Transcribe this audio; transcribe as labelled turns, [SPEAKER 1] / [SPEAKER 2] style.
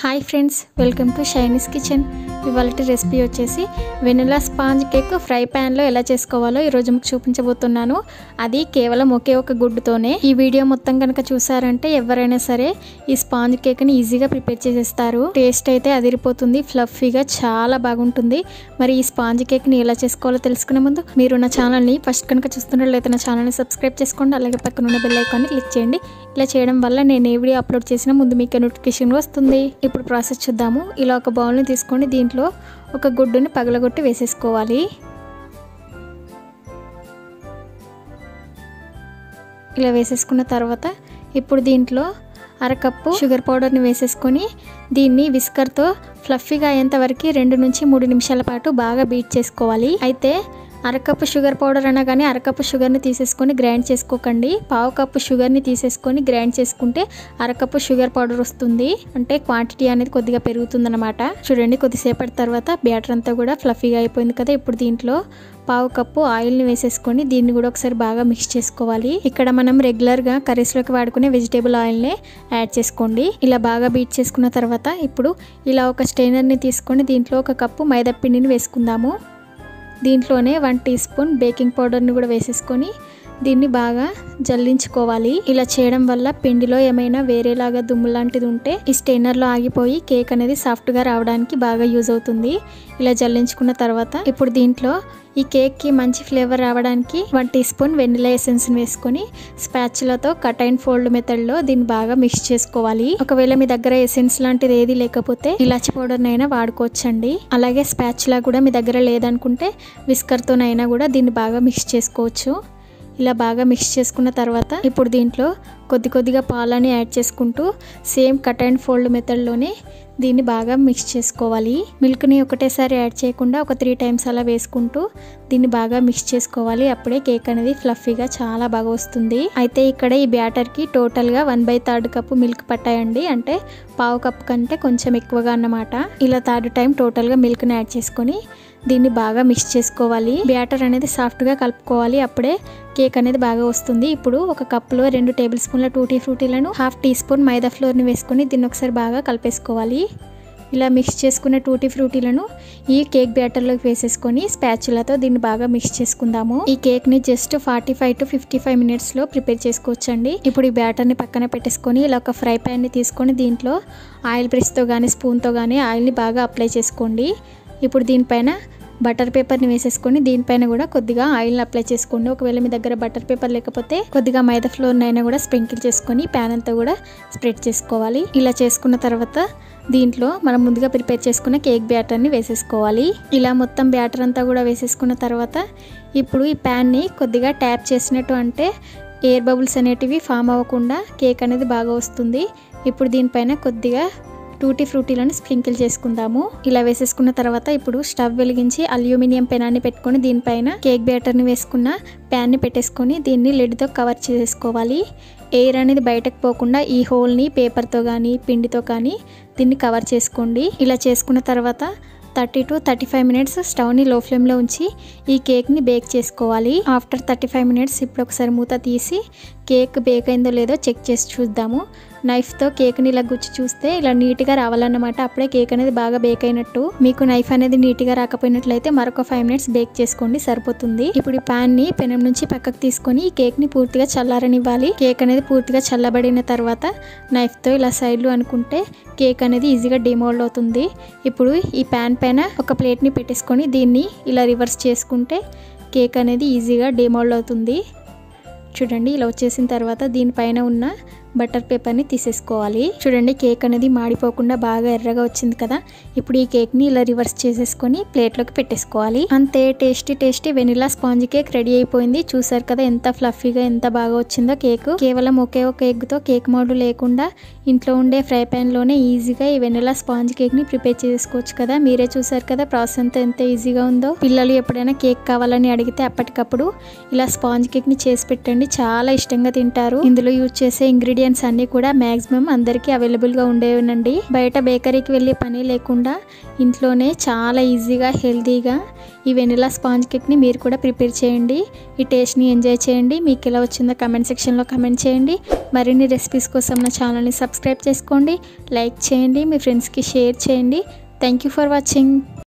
[SPEAKER 1] hi friends welcome to Shiny's kitchen ఇవాళ recipe వచ్చేసి vanilla sponge cake fry ప్యాన్లో ఎలా చేసుకోవాలో ఈరోజు మీకు చూపించబోతున్నాను అది కేవలం ఒకే ఒక గుడ్డుతోనే ఈ వీడియో మొత్తం కనుక చూసారంటే ఎవరైనా సరే ఈ స్పాంజ్ కేక్ని ఈజీగా ప్రిపేర్ చేసేస్తారు టేస్ట్ అయితే అదిరిపోతుంది ఫ్లఫీగా చాలా బాగుంటుంది మరి ఈ స్పాంజ్ కేక్ని ఎలా చేసుకోవాలో తెలుసుకునే ముందు మీరు నా ఛానల్ని ఫస్ట్ కనుక చూస్తున్నట్లయితే నా ఛానల్ని సబ్స్క్రైబ్ చేసుకోండి అలాగే పక్కన ఉన్న బెల్ ఐకాన్ని క్లిక్ చేయండి ఇలా చేయడం వల్ల నేను ఏ వీడియో అప్లోడ్ చేసినా ముందు మీకు నోటిఫికేషన్ వస్తుంది ఇప్పుడు ప్రాసెస్ చూద్దాము ఇలా ఒక బౌల్ని తీసుకొని దీంట్లో ఒక గుడ్డుని పగలగొట్టి వేసేసుకోవాలి ఇలా వేసేసుకున్న తర్వాత ఇప్పుడు దీంట్లో అరకప్పు షుగర్ పౌడర్ని వేసేసుకొని దీన్ని విస్కర్తో ఫ్లఫీగా అయ్యేంత వరకు రెండు నుంచి మూడు నిమిషాల పాటు బాగా బీట్ చేసుకోవాలి అయితే అరకప్పు షుగర్ పౌడర్ అన్నా కానీ అరకప్పు షుగర్ని తీసేసుకొని గ్రైండ్ చేసుకోకండి పావు కప్పు షుగర్ని తీసేసుకొని గ్రైండ్ చేసుకుంటే అరకప్పు షుగర్ పౌడర్ వస్తుంది అంటే క్వాంటిటీ అనేది కొద్దిగా పెరుగుతుందన్నమాట చూడండి కొద్దిసేపటి తర్వాత బ్యాటర్ అంతా కూడా ఫ్లఫీగా అయిపోయింది కదా ఇప్పుడు దీంట్లో పావు కప్పు ఆయిల్ని వేసేసుకొని దీన్ని కూడా ఒకసారి బాగా మిక్స్ చేసుకోవాలి ఇక్కడ మనం రెగ్యులర్గా కర్రీస్లోకి వాడుకునే వెజిటేబుల్ ఆయిల్నే యాడ్ చేసుకోండి ఇలా బాగా బీట్ చేసుకున్న తర్వాత ఇప్పుడు ఇలా ఒక స్టెయినర్ని తీసుకొని దీంట్లో ఒక కప్పు మైదా పిండిని వేసుకుందాము దీంట్లోనే వన్ టీ స్పూన్ బేకింగ్ పౌడర్ని కూడా వేసేసుకొని దీన్ని బాగా జల్లించుకోవాలి ఇలా చేయడం వల్ల పిండిలో ఏమైనా వేరేలాగా దుమ్ము లాంటిది ఉంటే ఈ స్టెయినర్లో ఆగిపోయి కేక్ అనేది సాఫ్ట్గా రావడానికి బాగా యూజ్ అవుతుంది ఇలా జల్లించుకున్న తర్వాత ఇప్పుడు దీంట్లో ఈ కేక్కి మంచి ఫ్లేవర్ రావడానికి వన్ టీ స్పూన్ వెనిలా ఎసెన్స్ని వేసుకొని స్పాచ్లతో కట్ అండ్ ఫోల్డ్ మెథడ్లో దీన్ని బాగా మిక్స్ చేసుకోవాలి ఒకవేళ మీ దగ్గర ఎసెన్స్ లాంటిది ఏది లేకపోతే ఇలాచి పౌడర్నైనా వాడుకోవచ్చండి అలాగే స్పాచ్లా కూడా మీ దగ్గర లేదనుకుంటే విస్కర్తోనైనా కూడా దీన్ని బాగా మిక్స్ చేసుకోవచ్చు ఇలా బాగా మిక్స్ చేసుకున్న తర్వాత ఇప్పుడు దీంట్లో కొద్ది కొద్దిగా పాలని యాడ్ చేసుకుంటూ సేమ్ కట్ అండ్ ఫోల్డ్ మెథడ్లోనే దీన్ని బాగా మిక్స్ చేసుకోవాలి మిల్క్ని ఒకటేసారి యాడ్ చేయకుండా ఒక త్రీ టైమ్స్ అలా వేసుకుంటూ దీన్ని బాగా మిక్స్ చేసుకోవాలి అప్పుడే కేక్ అనేది ఫ్లఫీగా చాలా బాగా వస్తుంది అయితే ఇక్కడ ఈ బ్యాటర్కి టోటల్గా one by third cup milk పట్టాయండి అంటే పావు కప్పు కంటే కొంచెం ఎక్కువగా అన్నమాట ఇలా థర్డ్ టైం టోటల్గా మిల్క్ని యాడ్ చేసుకొని దీన్ని బాగా మిక్స్ చేసుకోవాలి బ్యాటర్ అనేది సాఫ్ట్గా కలుపుకోవాలి అప్పుడే కేక్ అనేది బాగా వస్తుంది ఇప్పుడు ఒక కప్లో రెండు టేబుల్ స్పూన్ల టూటీ ఫ్రూటీలను హాఫ్ టీ స్పూన్ మైదా ఫ్లోర్ని వేసుకొని దీన్ని ఒకసారి బాగా కలిపేసుకోవాలి ఇలా మిక్స్ చేసుకున్న టూటీ ఫ్రూటీలను ఈ కేక్ బ్యాటర్లోకి వేసేసుకొని స్పాచులతో దీన్ని బాగా మిక్స్ చేసుకుందాము ఈ కేక్ని just forty five to fifty five మినిట్స్లో ప్రిపేర్ చేసుకోవచ్చండి ఇప్పుడు ఈ బ్యాటర్ని పక్కన పెట్టేసుకొని ఇలా ఒక ఫ్రై ప్యాన్ని తీసుకొని దీంట్లో ఆయిల్ బ్రష్తో కానీ స్పూన్తో కానీ ఆయిల్ని బాగా అప్లై చేసుకోండి ఇప్పుడు దీనిపైన బటర్ పేపర్ని వేసేసుకొని దీనిపైన కూడా కొద్దిగా ఆయిల్ని అప్లై చేసుకోండి ఒకవేళ మీ దగ్గర బటర్ పేపర్ లేకపోతే కొద్దిగా మైదా ఫ్లోర్ని అయినా కూడా స్ప్రింకిల్ చేసుకొని ప్యాన్ అంతా కూడా స్ప్రెడ్ చేసుకోవాలి ఇలా చేసుకున్న తర్వాత దీంట్లో మనం ముందుగా ప్రిపేర్ చేసుకున్న కేక్ బ్యాటర్ని వేసేసుకోవాలి ఇలా మొత్తం బ్యాటర్ అంతా కూడా వేసేసుకున్న తర్వాత ఇప్పుడు ఈ ప్యాన్ని కొద్దిగా ట్యాప్ చేసినట్టు అంటే ఎయిర్ బబుల్స్ అనేటివి ఫామ్ అవ్వకుండా కేక్ అనేది బాగా వస్తుంది ఇప్పుడు దీనిపైన కొద్దిగా టూటీ ఫ్రూటీలను స్ప్రింకిల్ చేసుకుందాము ఇలా వేసేసుకున్న తర్వాత ఇప్పుడు స్టవ్ వెలిగించి అల్యూమినియం పెనాన్ని పెట్టుకొని దీనిపైన కేక్ బ్యాటర్ని వేసుకున్న ప్యాన్ని పెట్టేసుకొని దీన్ని లిడ్తో కవర్ చేసుకోవాలి ఎయిర్ అనేది బయటకు పోకుండా ఈ హోల్ని పేపర్తో కానీ పిండితో కానీ దీన్ని కవర్ చేసుకోండి ఇలా చేసుకున్న తర్వాత thirty to thirty five minutes స్టవ్ని లో ఫ్లేమ్లో ఉంచి ఈ కేక్ని బేక్ చేసుకోవాలి ఆఫ్టర్ థర్టీ ఫైవ్ మినిట్స్ ఇప్పుడు ఒకసారి మూత తీసి కేక్ బేక్ అయిందో లేదో చెక్ చేసి చూద్దాము నైఫ్తో కేక్ని ఇలా గుచ్చి చూస్తే ఇలా నీట్గా రావాలన్నమాట అప్పుడే కేక్ అనేది బాగా బేక్ అయినట్టు మీకు నైఫ్ అనేది నీట్గా రాకపోయినట్లయితే మరొక ఫైవ్ మినిట్స్ బేక్ చేసుకోండి సరిపోతుంది ఇప్పుడు ఈ ప్యాన్ని పెనం నుంచి పక్కకు తీసుకొని ఈ కేక్ని పూర్తిగా చల్లారనివ్వాలి కేక్ అనేది పూర్తిగా చల్లబడిన తర్వాత నైఫ్తో ఇలా సైడ్లు అనుకుంటే కేక్ అనేది ఈజీగా డిమోల్డ్ అవుతుంది ఇప్పుడు ఈ ప్యాన్ పైన ఒక ప్లేట్ని పెట్టేసుకొని దీన్ని ఇలా రివర్స్ చేసుకుంటే కేక్ అనేది ఈజీగా డిమోల్డ్ అవుతుంది చూడండి ఇలా వచ్చేసిన తర్వాత దీనిపైన ఉన్న బటర్ పేపర్ని తీసేసుకోవాలి చూడండి కేక్ అనేది మాడిపోకుండా బాగా ఎర్రగా వచ్చింది కదా ఇప్పుడు ఈ కేక్ని ఇలా రివర్స్ చేసేసుకొని ప్లేట్లోకి పెట్టేసుకోవాలి అంతే tasty tasty vanilla sponge cake ready అయిపోయింది చూసారు కదా ఎంత ఫ్లఫీగా ఎంత బాగా వచ్చిందో కేక్ కేవలం ఒకే ఒక ఎగ్తో కేక్ మోడు లేకుండా ఇంట్లో ఉండే ఫ్రై ప్యాన్లోనే ఈజీగా ఈ వెనిలా స్పాంజ్ కేక్ని ప్రిపేర్ చేసుకోవచ్చు కదా మీరే చూసారు కదా ప్రాసెస్ అంతా ఎంత ఈజీగా ఉందో పిల్లలు ఎప్పుడైనా కేక్ కావాలని అడిగితే అప్పటికప్పుడు ఇలా స్పాంజ్ కేక్ని చేసి పెట్టండి చాలా ఇష్టంగా తింటారు ఇందులో యూజ్ చేసే ఇంగ్రీడియంట్ ఇంగ్రీడియంట్స్ అన్నీ కూడా మ్యాక్సిమం అందరికీ అవైలబుల్గా ఉండేవినండి బయట బేకరీకి వెళ్ళే పని లేకుండా ఇంట్లోనే చాలా ఈజీగా హెల్తీగా ఈ వెనిలా స్పాంజ్ కేక్ని మీరు కూడా ప్రిపేర్ చేయండి ఈ టేస్ట్ని ఎంజాయ్ చేయండి మీకు ఎలా వచ్చిందో కమెంట్ సెక్షన్లో కమెంట్ చేయండి మరిన్ని రెసిపీస్ కోసం నా ఛానల్ని సబ్స్క్రైబ్ చేసుకోండి లైక్ చేయండి మీ ఫ్రెండ్స్కి షేర్ చేయండి థ్యాంక్ యూ ఫర్ వాచింగ్